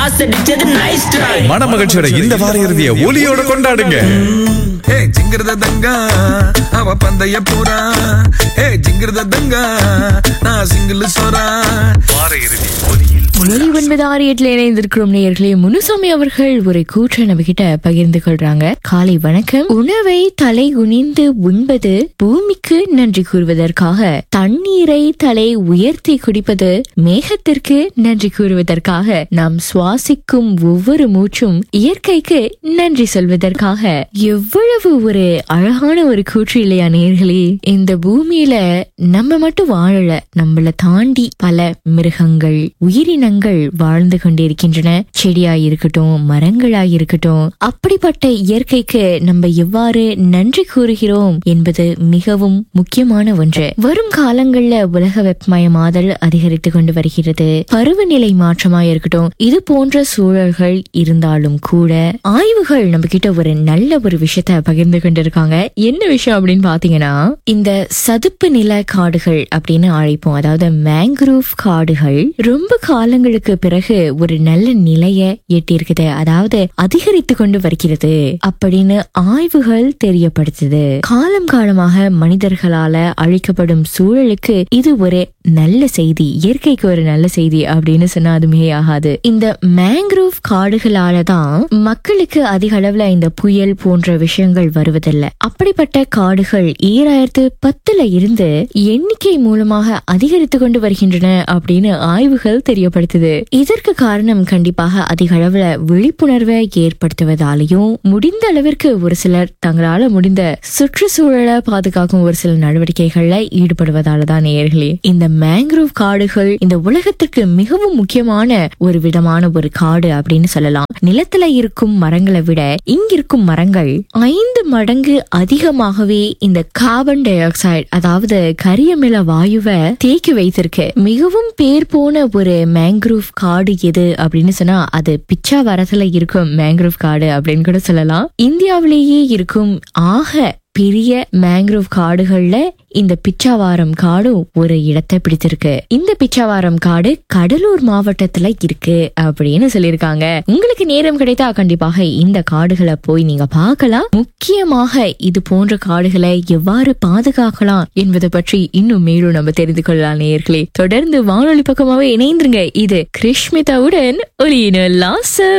pass அடிச்சது nice try மனமகிழ்ச்சியோட இந்த வார இறுதிய ஒலியோட கொண்டாடுங்க ஏ ஜிங்கிரத தங்கா அவ பந்தய போறா ஏ ஜிங்கிரத தங்கா நான் சிங்கிள் சோறா வார இறுதி ஒலியில் ஒலி ஒன்பது ஆறு எட்டுல இணைந்திருக்கிறோம் நேயர்களே முனுசாமி அவர்கள் ஒரு கூற்றை நம்ம கிட்ட பகிர்ந்து கொள்றாங்க காலை வணக்கம் உணவை தலை குனிந்து உண்பது பூமிக்கு நன்றி கூறுவதற்காக தண்ணீரை தலை உயர்த்தி குடிப்பது மேகத்திற்கு நன்றி கூறுவதற்காக நாம் சுவாசிக்கும் ஒவ்வொரு மூச்சும் இயற்கைக்கு நன்றி சொல்வதற்காக எவ்வளவு ஒரு அழகான ஒரு கூற்று இல்லையா நேர்களே இந்த பூமியில நம்ம மட்டும் வாழல நம்மள தாண்டி பல மிருகங்கள் உயிரினங்கள் வாழ்ந்து கொண்டிருக்கின்றன செடியாய் இருக்கட்டும் மரங்களாய் இருக்கட்டும் அப்படிப்பட்ட இயற்கைக்கு நம்ம எவ்வாறு நன்றி கூறுகிறோம் என்பது மிகவும் முக்கியமான ஒன்று வரும் காலங்கள்ல உலக வெப்பமயமாதல் அதிகரித்து கொண்டு வருகிறது பருவநிலை மாற்றமாய் இருக்கட்டும் இது போன்ற சூழல்கள் இருந்தாலும் கூட ஆய்வுகள் நம்ம கிட்ட ஒரு நல்ல ஒரு விஷயத்த பகிர்ந்து கொண்டிருக்காங்க என்ன விஷயம் அப்படின்னு பாத்தீங்கன்னா இந்த சதுப்பு நில காடுகள் அப்படின்னு அழைப்போம் அதாவது மேங்க்ரூவ் காடுகள் ரொம்ப காலங்களுக்கு பிறகு ஒரு நல்ல நிலைய எட்டியிருக்குது அதாவது அதிகரித்து கொண்டு வருகிறது அப்படின்னு ஆய்வுகள் தெரியப்படுத்துது காலம் காலமாக மனிதர்களால அழிக்கப்படும் சூழலுக்கு இது ஒரு நல்ல செய்தி இயற்கைக்கு ஒரு நல்ல செய்தி அப்படின்னு சொன்னா அது மிகையாகாது இந்த மேங்க்ரூவ் காடுகளால தான் மக்களுக்கு அதிக அளவுல இந்த புயல் போன்ற விஷயங்கள் வருவதில்லை அப்படிப்பட்ட காடுகள் ஈராயிரத்து பத்துல இருந்து எண்ணிக்கை மூலமாக அதிகரித்து கொண்டு வருகின்றன அப்படின்னு ஆய்வுகள் தெரியப்படுத்துது இதற்கு காரணம் கண்டிப்பாக அதிக அளவுல விழிப்புணர்வை ஏற்படுத்துவதாலையும் முடிந்த அளவிற்கு ஒரு சிலர் தங்களால முடிந்த சுற்றுச்சூழலை பாதுகாக்கும் ஒரு சில நடவடிக்கைகள்ல ஈடுபடுவதால தான் நேயர்களே இந்த மேங்க்ரோவ் காடுகள் இந்த உலகத்திற்கு மிகவும் முக்கியமான ஒரு விதமான ஒரு காடு அப்படின்னு சொல்லலாம் நிலத்துல இருக்கும் மரங்களை விட இங்கிருக்கும் மரங்கள் ஐந்து மடங்கு அதிகமாகவே இந்த கார்பன் டை ஆக்சைடு அதாவது கரியமில வாயுவை தேக்கி வைத்திருக்கு மிகவும் பேர் போன ஒரு மேங்க்ரூவ் காடு எது அப்படின்னு சொன்னா அது பிச்சாவரத்துல இருக்கும் மேங்க்ரூவ் காடு அப்படின்னு கூட சொல்லலாம் இந்தியாவிலேயே இருக்கும் ஆக பெரிய மேங்க்ரோவ் காடுகள்ல இந்த பிச்சாவாரம் காடும் ஒரு இடத்தை பிடிச்சிருக்கு இந்த பிச்சாவாரம் காடு கடலூர் மாவட்டத்துல இருக்கு அப்படின்னு சொல்லியிருக்காங்க உங்களுக்கு நேரம் கிடைத்தா கண்டிப்பாக இந்த காடுகளை போய் நீங்க பார்க்கலாம் முக்கியமாக இது போன்ற காடுகளை எவ்வாறு பாதுகாக்கலாம் என்பதை பற்றி இன்னும் மேலும் நம்ம தெரிந்து கொள்ளலாம் நேயர்களே தொடர்ந்து வானொலி பக்கமாவே இணைந்துருங்க இது கிருஷ்மிதாவுடன் ஒலியின லாசம்